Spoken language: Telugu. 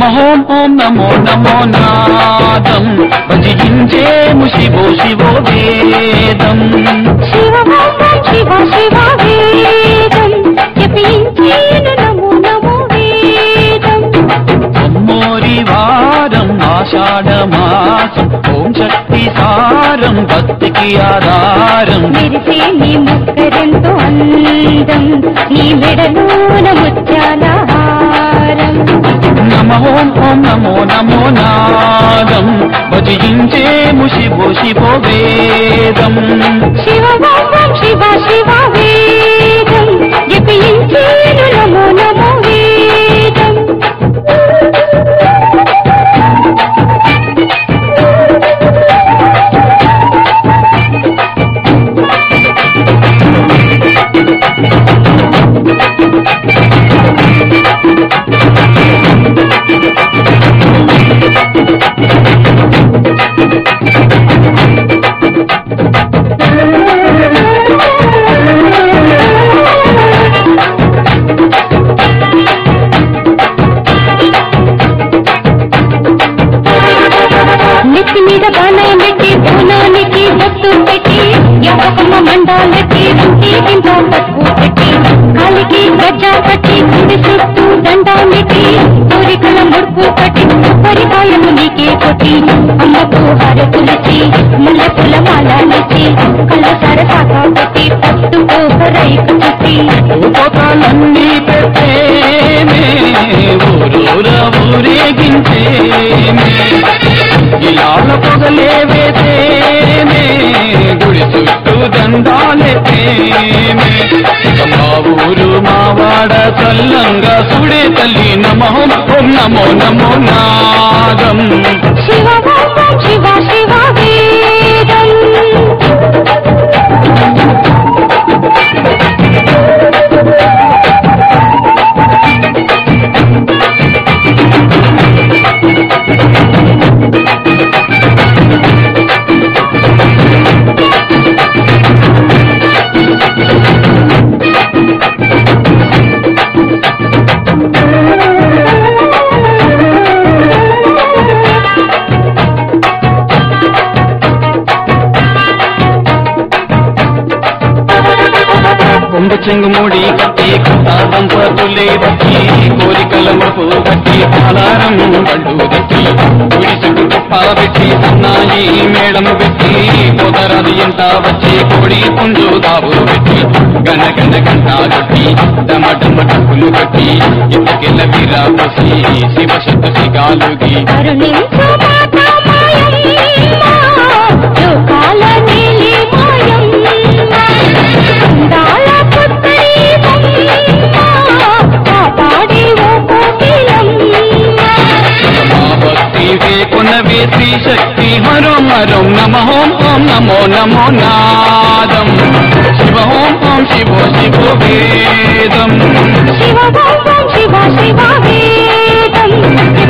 నమ ఓం ఓం నమో నమో నాదం భజించేము శివో శివో వేదం శివ ఓం శివ శివ వేదం జపించేను నమో నమో వేదం అమ్మోరి వారం ఆషాఢ మాసం ఓం శక్తి సారం భక్తికి ఆధారం మెరిసే నీ ముక్కరెంతో అందం నీ మెడలోన ముత్యాల హారం నమ ఓం ఓం నమో నమో నాదం భజించేము శివో శివో వేదం శివ ఓం శివ శివ వేదం జపించేను నమో నమో వేదం నెత్తి మీద బాణం పెట్టి బోనానికి బొట్టు పెట్టి యావకమ్మ మండాలకి రుంటి కింద పసుపు పెట్టి కాలికి గజ్జ కట్టి గుడి చుట్టూ దండానికి కోరికల ముడుపు కట్టి పరికాయలు నీకే కొట్టి అమ్మకు హరతులిచి ముల్ల పుల మాలాలిచి కళ్ళ సరసాక కొట్టి పట్టుకో రైకు చుట్టి ఉపకాలన్నీ పెట్టేమే ఊరూర ఊరేగించేమే ఇలాల పొగలే వేసేమే గుడి చుట్టూ దండాలెత్తేమే ఇక మా ఊరు మా వాడ చల్లంగా సుడే తల్లి నమో ఓం నమో నమో నాదం శివ ఓం శివ శివ వేదం కొండ చెంగు మూడి కట్టి కట్టాలం పతులే వచ్చి కోరికల మపు కట్టి కాలారం పళ్ళు తెచ్చి గుడి చుట్టూ కుప్ప పెట్టి సన్నాయి మేళం పెట్టి పోతరాది ఎంట వచ్చి కోడి పుంజు దావు పెట్టి గన గన గంట కొట్టి డమ డమ డబ్బులు కట్టి ఇంతకెళ్ళ వీరా పోసి శివ శక్తి సిగాలుగి కరుణించు మాతా మాయమ్మ, లోకాల నీలి మాయమ్మ, అందాల పుత్తడి బొమ్మ, కాపాడే ఓ కోకిలమ్మ. మా భక్తి వేకునవే శ్రీ శక్తి హరం హరం నమ ఓం ఓం నమో నమో నాదం శివ ఓం ఓం శివో శివో వేదం శివ ఓం శివ శివ వేదం